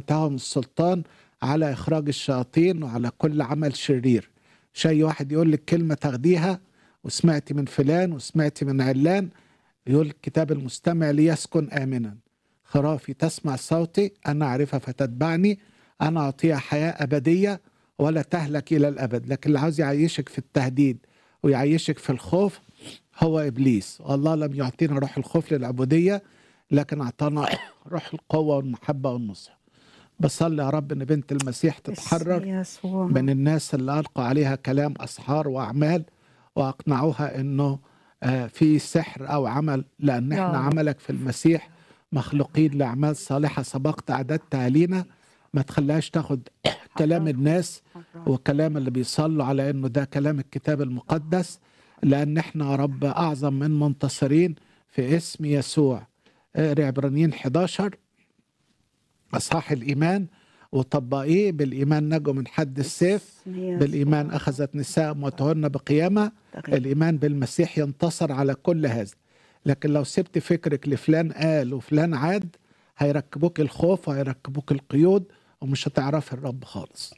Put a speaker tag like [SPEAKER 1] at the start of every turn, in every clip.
[SPEAKER 1] ومنتهى من السلطان على إخراج الشياطين وعلى كل عمل شرير شيء واحد يقول لك كلمة تاخديها وسمعتي من فلان وسمعتي من علان يقول الكتاب المستمع ليسكن آمنا خرافي تسمع صوتي أنا أعرفها فتتبعني أنا أعطيها حياة أبدية ولا تهلك إلى الأبد لكن اللي عاوز يعيشك في التهديد ويعيشك في الخوف هو إبليس والله لم يعطينا روح الخوف للعبودية لكن أعطانا روح القوة والمحبة والنصح بصلي يا رب إن بنت المسيح تتحرر
[SPEAKER 2] يسوع
[SPEAKER 1] من الناس اللي ألقوا عليها كلام أسحار وأعمال وأقنعوها إنه آه، في سحر أو عمل لأن
[SPEAKER 2] يا
[SPEAKER 1] إحنا
[SPEAKER 2] رب.
[SPEAKER 1] عملك في المسيح مخلوقين لأعمال صالحة سبقت أعددتها لينا ما تخليهاش تاخد كلام الناس وكلام اللي بيصلوا على إنه ده كلام الكتاب المقدس لأن إحنا يا رب أعظم من منتصرين في اسم يسوع اقري عبرانيين 11 أصحاح الإيمان وطبقيه بالإيمان نجوا من حد السيف بالإيمان أخذت نساء موتهن بقيامة الإيمان بالمسيح ينتصر على كل هذا لكن لو سبت فكرك لفلان قال وفلان عاد هيركبوك الخوف وهيركبوك القيود ومش هتعرف الرب خالص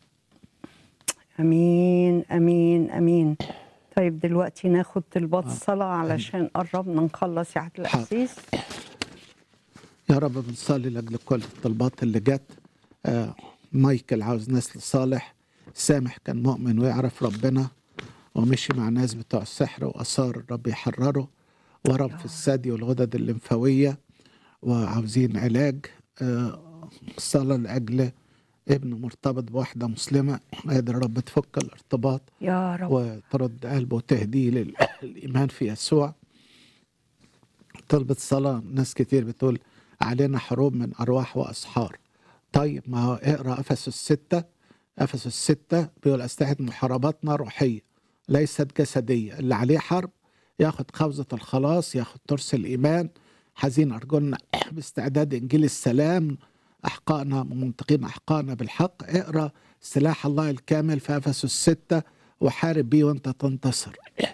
[SPEAKER 2] امين امين امين طيب دلوقتي ناخد طلبات
[SPEAKER 1] آه.
[SPEAKER 2] الصلاه علشان قربنا نخلص يا عبد
[SPEAKER 1] حاضر.
[SPEAKER 2] العزيز
[SPEAKER 1] يا رب بنصلي لاجل كل الطلبات اللي جت آه مايكل عاوز نسل صالح سامح كان مؤمن ويعرف ربنا ومشي مع ناس بتوع السحر واثار الرب يحرره ورم في الثدي والغدد الليمفاويه وعاوزين علاج آه صلاه لاجل ابن مرتبط بواحده مسلمه قادر الرب تفك الارتباط
[SPEAKER 2] يا رب
[SPEAKER 1] وترد قلبه وتهديه لل- للإيمان في يسوع طلبة صلاة ناس كتير بتقول علينا حروب من أرواح وأسحار طيب ما هو اقرأ أفسس الستة أفسس الستة بيقول أسلحة محارباتنا روحية ليست جسدية اللي عليه حرب ياخد خوذة الخلاص ياخد ترس الإيمان حزين أرجلنا باستعداد إنجيل السلام أحقائنا منطقين أحقائنا بالحق اقرأ سلاح الله الكامل في أفسس الستة وحارب بيه وانت تنتصر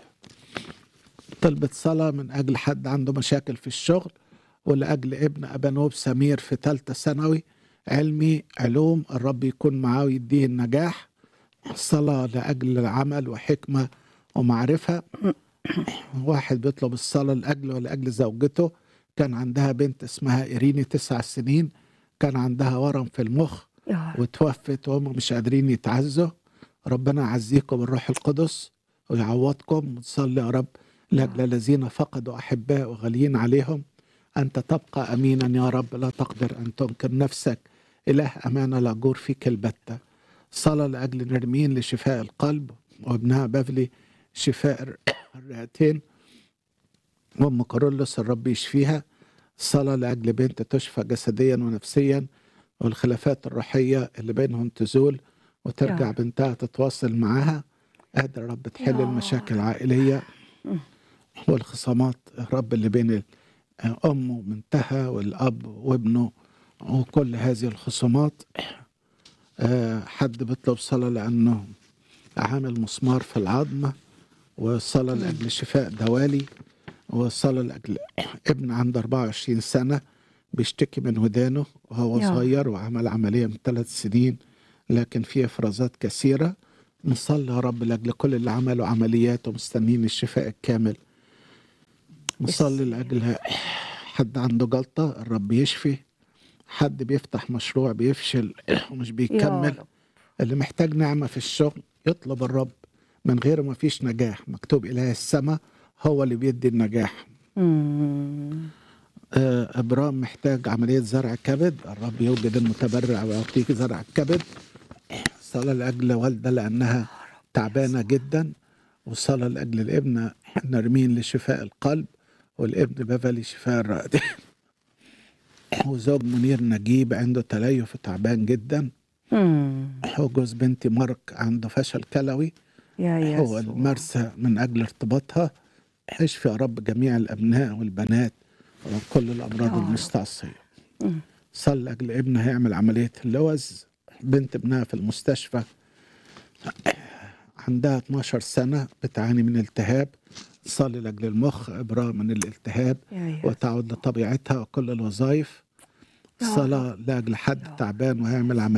[SPEAKER 1] طلبة صلاة من أجل حد عنده مشاكل في الشغل ولأجل ابن أبانوب سمير في ثالثة ثانوي علمي علوم الرب يكون معاه ويديه النجاح صلاة لأجل العمل وحكمة ومعرفة واحد بيطلب الصلاة لأجله ولأجل زوجته كان عندها بنت اسمها إيريني تسع سنين كان عندها ورم في المخ
[SPEAKER 2] يا رب
[SPEAKER 1] وتوفت وهم مش قادرين يتعزوا ربنا يعزيكم بالروح القدس ويعوضكم وتصلي يا رب لاجل الذين فقدوا احباء وغاليين عليهم انت تبقى امينا يا رب لا تقدر ان تنكر نفسك اله امانه لا جور فيك البته صلاه لاجل نرمين لشفاء القلب وابنها بافلي شفاء الرئتين وام كارولوس الرب يشفيها صلاه لاجل بنت تشفى جسديا ونفسيا والخلافات الروحية اللي بينهم تزول وترجع
[SPEAKER 2] يا رب.
[SPEAKER 1] بنتها تتواصل معاها قادر يا رب تحل
[SPEAKER 2] يا
[SPEAKER 1] المشاكل العائلية والخصامات يا رب اللي بين الأم وبنتها والأب وابنه وكل هذه الخصومات آه، حد بيطلب صلاة لأنه عامل مسمار في العظم وصلاة لأجل شفاء دوالي وصلاة لأجل ابن عنده 24 سنة بيشتكي من ودانه وهو
[SPEAKER 2] يا.
[SPEAKER 1] صغير وعمل عملية من ثلاث سنين لكن في إفرازات كثيرة نصلي يا رب لأجل كل اللي عملوا عمليات ومستنين الشفاء الكامل نصلي لأجل حد عنده جلطة الرب يشفي حد بيفتح مشروع بيفشل ومش
[SPEAKER 2] يا
[SPEAKER 1] بيكمل
[SPEAKER 2] رب
[SPEAKER 1] اللي محتاج نعمة في الشغل يطلب الرب من غيره ما فيش نجاح مكتوب إله السماء هو اللي بيدي النجاح
[SPEAKER 2] مم.
[SPEAKER 1] آه، ابرام محتاج عمليه زرع كبد الرب يوجد المتبرع ويعطيك زرع الكبد صلاه لاجل والده لانها تعبانه جدا وصلاه لاجل الابن نرمين لشفاء القلب والابن بفلي شفاء الرئتين وزوج منير نجيب عنده تليف وتعبان جدا
[SPEAKER 2] مم.
[SPEAKER 1] وجوز بنتي مارك عنده فشل كلوي
[SPEAKER 2] يا
[SPEAKER 1] هو
[SPEAKER 2] يسوع
[SPEAKER 1] المرسى من أجل ارتباطها اشفي يا رب جميع الأبناء والبنات وكل الأمراض
[SPEAKER 2] يا رب.
[SPEAKER 1] المستعصية
[SPEAKER 2] مم.
[SPEAKER 1] صلي لأجل ابنها هيعمل عملية اللوز بنت ابنها في المستشفى عندها 12 سنة بتعاني من التهاب صلي لأجل المخ إبراء من الالتهاب
[SPEAKER 2] يا يسوع
[SPEAKER 1] وتعود لطبيعتها وكل الوظائف صلاة لأجل حد تعبان وهيعمل عملية